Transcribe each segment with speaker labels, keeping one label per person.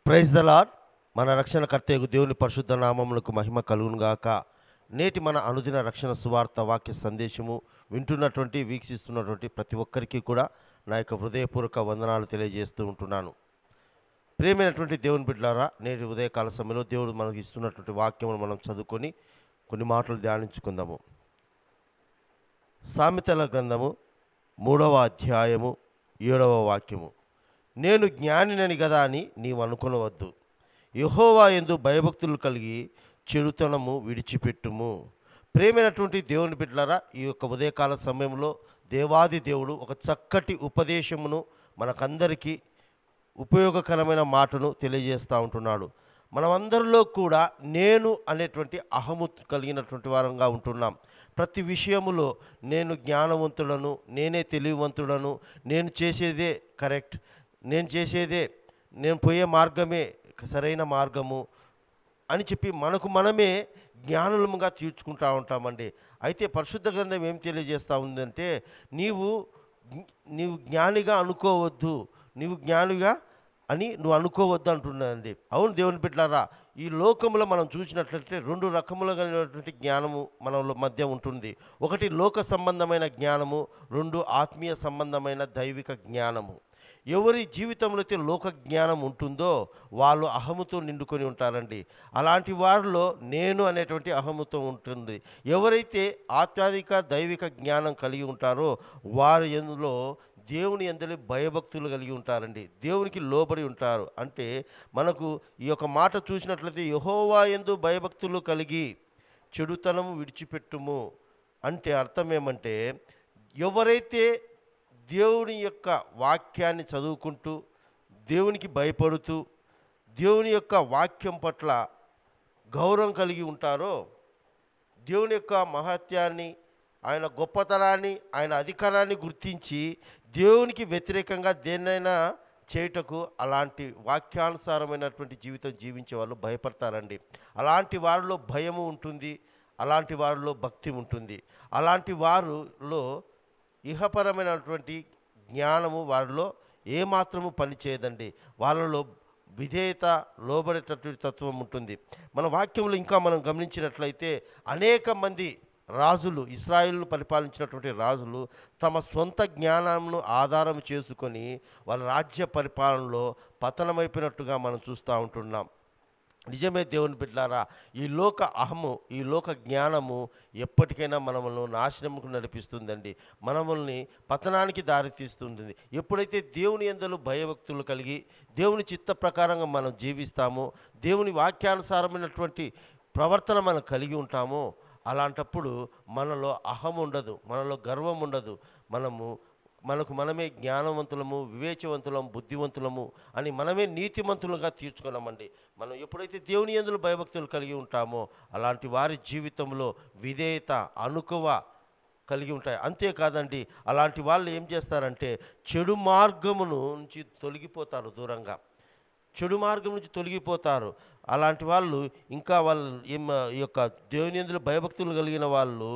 Speaker 1: praise the lord మన రక్షణ కర్తయ్యకు దేవుని పరిశుద్ధ నామములకు మహిమ కలుగునుగాక నేటి మన అనుదిన రక్షణ సువార్త వాక్య సందేశము వింటున్నటువంటి వీక్షిస్తున్నటువంటి ప్రతి ఒక్కరికి కూడా నా యొక్క హృదయపూర్వక వందనాలు తెలియజేస్తూ ఉంటున్నాను ప్రేమైనటువంటి దేవుని బిడ్డలారా నేటి ఉదయకాల సమయంలో దేవుడు మనకు ఇస్తున్నటువంటి వాక్యమును మనం చదువుకొని కొన్ని మాటలు ధ్యానించుకుందాము సామెతల గ్రంథము మూడవ అధ్యాయము ఏడవ వాక్యము నేను జ్ఞానినని కదా అని నీవు అనుకునవద్దు యహోవా ఎందు భయభక్తులు కలిగి చెడుతనము విడిచిపెట్టుము ప్రేమైనటువంటి దేవుని బిడ్డలారా ఈ యొక్క ఉదయకాల సమయంలో దేవాది దేవుడు ఒక చక్కటి ఉపదేశమును మనకందరికీ ఉపయోగకరమైన మాటను తెలియజేస్తూ ఉంటున్నాడు మనమందరిలో కూడా నేను అనేటువంటి అహము కలిగినటువంటి వారంగా ఉంటున్నాం ప్రతి విషయములో నేను జ్ఞానవంతుడను నేనే తెలివివంతుడను నేను చేసేదే కరెక్ట్ నేను చేసేదే నేను పోయే మార్గమే సరైన మార్గము అని చెప్పి మనకు మనమే జ్ఞానులముగా తీర్చుకుంటా ఉంటామండి అయితే పరిశుద్ధ గ్రంథం ఏం తెలియజేస్తూ ఉందంటే నీవు జ్ఞ- నీవు జ్ఞానిగా అనుకోవద్దు నీవు జ్ఞానిగా అని నువ్వు అనుకోవద్దు అంటున్నదండి అవును దేవుని బిడ్డలారా ఈ లోకంలో మనం చూసినట్లయితే రెండు రకములుగా జ్ఞానము మన మధ్య ఉంటుంది ఒకటి లోక సంబంధమైన జ్ఞానము రెండు ఆత్మీయ సంబంధమైన దైవిక జ్ఞానము ఎవరి జీవితంలో అయితే లోక జ్ఞానం ఉంటుందో వాళ్ళు అహముతో నిండుకొని ఉంటారండి అలాంటి వారిలో నేను అనేటువంటి అహముతో ఉంటుంది ఎవరైతే ఆధ్యాత్మిక దైవిక జ్ఞానం కలిగి ఉంటారో వారి ఎందులో దేవుని అందరి భయభక్తులు కలిగి ఉంటారండి దేవునికి లోబడి ఉంటారు అంటే మనకు ఈ యొక్క మాట చూసినట్లయితే యహోవా ఎందు భయభక్తులు కలిగి చెడుతనము విడిచిపెట్టుము అంటే అర్థం ఏమంటే ఎవరైతే దేవుని యొక్క వాక్యాన్ని చదువుకుంటూ దేవునికి భయపడుతూ దేవుని యొక్క వాక్యం పట్ల గౌరవం కలిగి ఉంటారో దేవుని యొక్క మహత్యాన్ని ఆయన గొప్పతనాన్ని ఆయన అధికారాన్ని గుర్తించి దేవునికి వ్యతిరేకంగా దేన్నైనా చేయుటకు అలాంటి వాక్యానుసారమైనటువంటి జీవితం జీవించే వాళ్ళు భయపడతారండి అలాంటి వారిలో భయము ఉంటుంది అలాంటి వారిలో భక్తి ఉంటుంది అలాంటి వారిలో ఇహపరమైనటువంటి జ్ఞానము వారిలో ఏమాత్రము పనిచేయదండి వాళ్ళలో విధేయత లోబడేటటువంటి తత్వం ఉంటుంది మన వాక్యంలో ఇంకా మనం గమనించినట్లయితే అనేక మంది రాజులు ఇస్రాయిల్ను పరిపాలించినటువంటి రాజులు తమ సొంత జ్ఞానంను ఆధారం చేసుకొని వాళ్ళ రాజ్య పరిపాలనలో పతనమైపోయినట్టుగా మనం చూస్తూ ఉంటున్నాం నిజమే దేవుని బిడ్డారా ఈ లోక అహము ఈ లోక జ్ఞానము ఎప్పటికైనా మనములను నాశనముకు నడిపిస్తుందండి మనముల్ని పతనానికి దారితీస్తుంది ఎప్పుడైతే దేవుని ఎందలు భయభక్తులు కలిగి దేవుని చిత్త ప్రకారంగా మనం జీవిస్తామో దేవుని వాక్యానుసారమైనటువంటి ప్రవర్తన మనం కలిగి ఉంటామో అలాంటప్పుడు మనలో అహం ఉండదు మనలో గర్వం ఉండదు మనము మనకు మనమే జ్ఞానవంతులము వివేచవంతులము బుద్ధివంతులము అని మనమే నీతిమంతులుగా తీర్చుకున్నామండి మనం ఎప్పుడైతే దేవుని ఎందులో భయభక్తులు కలిగి ఉంటామో అలాంటి వారి జీవితంలో విధేయత అనుకువ కలిగి ఉంటాయి అంతేకాదండి అలాంటి వాళ్ళు ఏం చేస్తారంటే చెడు మార్గమును నుంచి తొలగిపోతారు దూరంగా చెడు మార్గం నుంచి తొలగిపోతారు అలాంటి వాళ్ళు ఇంకా వాళ్ళు ఏం ఈ యొక్క దేవుని ఎందులో భయభక్తులు కలిగిన వాళ్ళు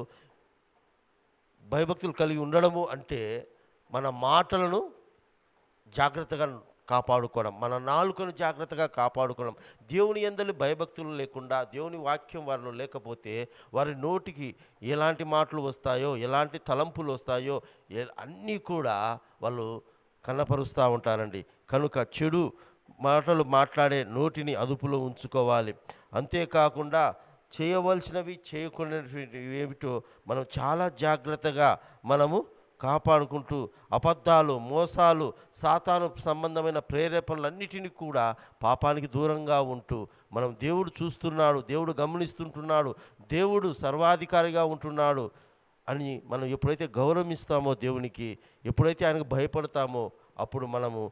Speaker 1: భయభక్తులు కలిగి ఉండడము అంటే మన మాటలను జాగ్రత్తగా కాపాడుకోవడం మన నాలుకను జాగ్రత్తగా కాపాడుకోవడం దేవుని ఎందలి భయభక్తులు లేకుండా దేవుని వాక్యం వారిలో లేకపోతే వారి నోటికి ఎలాంటి మాటలు వస్తాయో ఎలాంటి తలంపులు వస్తాయో ఏ- అన్నీ కూడా వాళ్ళు కనపరుస్తూ ఉంటారండి కనుక చెడు మాటలు మాట్లాడే నోటిని అదుపులో ఉంచుకోవాలి అంతేకాకుండా చేయవలసినవి చేయకూడనివి ఏమిటో మనం చాలా జాగ్రత్తగా మనము కాపాడుకుంటూ అబద్ధాలు మోసాలు సాతాను సంబంధమైన ప్రేరేపణలన్నిటినీ కూడా పాపానికి దూరంగా ఉంటూ మనం దేవుడు చూస్తున్నాడు దేవుడు గమనిస్తుంటున్నాడు దేవుడు సర్వాధికారిగా ఉంటున్నాడు అని మనం ఎప్పుడైతే గౌరవిస్తామో దేవునికి ఎప్పుడైతే ఆయనకు భయపడతామో అప్పుడు మనము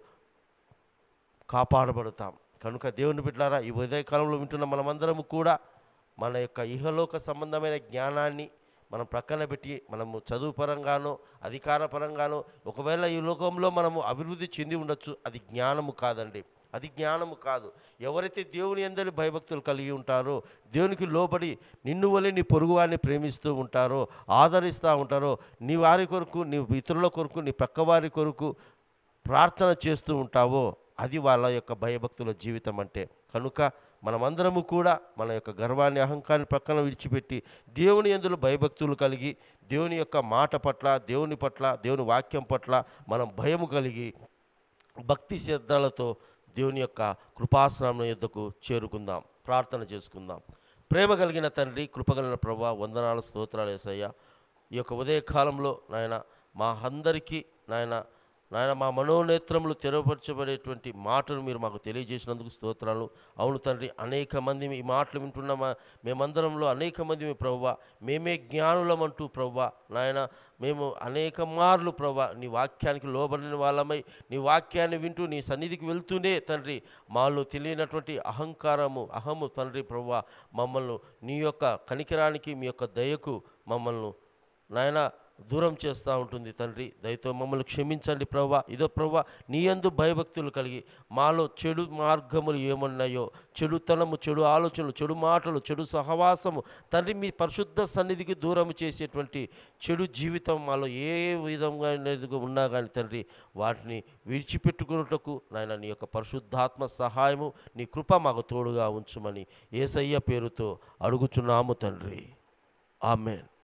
Speaker 1: కాపాడబడతాం కనుక దేవుని బిడ్డారా ఈ ఉదయకాలంలో వింటున్న మనమందరము కూడా మన యొక్క ఇహలోక సంబంధమైన జ్ఞానాన్ని మనం ప్రక్కన పెట్టి మనము చదువు పరంగానో అధికార పరంగానో ఒకవేళ ఈ లోకంలో మనము అభివృద్ధి చెంది ఉండొచ్చు అది జ్ఞానము కాదండి అది జ్ఞానము కాదు ఎవరైతే దేవుని ఎందరి భయభక్తులు కలిగి ఉంటారో దేవునికి లోబడి నిన్ను వలె నీ పొరుగువారిని ప్రేమిస్తూ ఉంటారో ఆదరిస్తూ ఉంటారో నీ వారి కొరకు నీ ఇతరుల కొరకు నీ ప్రక్కవారి కొరకు ప్రార్థన చేస్తూ ఉంటావో అది వాళ్ళ యొక్క భయభక్తుల జీవితం అంటే కనుక మనమందరము కూడా మన యొక్క గర్వాన్ని అహంకారాన్ని పక్కన విడిచిపెట్టి దేవుని ఎందులో భయభక్తులు కలిగి దేవుని యొక్క మాట పట్ల దేవుని పట్ల దేవుని వాక్యం పట్ల మనం భయము కలిగి భక్తి శ్రద్ధలతో దేవుని యొక్క కృపాసనం యొద్దకు చేరుకుందాం ప్రార్థన చేసుకుందాం ప్రేమ కలిగిన తండ్రి కృపగలిగిన ప్రభా వందనాలు స్తోత్రాలు వేసయ్యా ఈ యొక్క ఉదయకాలంలో నాయన మా అందరికీ నాయన నాయన మా మనోనేత్రములు తెరవపరచబడేటువంటి మాటలు మీరు మాకు తెలియజేసినందుకు స్తోత్రాలు అవును తండ్రి అనేక మంది ఈ మాటలు వింటున్న మా మేమందరంలో అనేక మంది మీ ప్రవ్వ మేమే జ్ఞానులమంటూ ప్రవ్వ నాయన మేము అనేక మార్లు ప్రవ్వ నీ వాక్యానికి లోబడిన వాళ్ళమై నీ వాక్యాన్ని వింటూ నీ సన్నిధికి వెళ్తూనే తండ్రి మాలో తెలియనటువంటి అహంకారము అహము తండ్రి ప్రవ్వ మమ్మల్ని నీ యొక్క కనికరానికి మీ యొక్క దయకు మమ్మల్ని నాయన దూరం చేస్తూ ఉంటుంది తండ్రి దయతో మమ్మల్ని క్షమించండి ప్రవ్వా ఇదో ప్రవ్వా నీ యందు భయభక్తులు కలిగి మాలో చెడు మార్గములు ఏమున్నాయో చెడుతనము చెడు ఆలోచనలు చెడు మాటలు చెడు సహవాసము తండ్రి మీ పరిశుద్ధ సన్నిధికి దూరం చేసేటువంటి చెడు జీవితం మాలో ఏ విధంగా అనేది ఉన్నా కానీ తండ్రి వాటిని విడిచిపెట్టుకున్నటకు నాయన నీ యొక్క పరిశుద్ధాత్మ సహాయము నీ కృప మాకు తోడుగా ఉంచుమని ఏసయ్య పేరుతో అడుగుచున్నాము తండ్రి ఆమెన్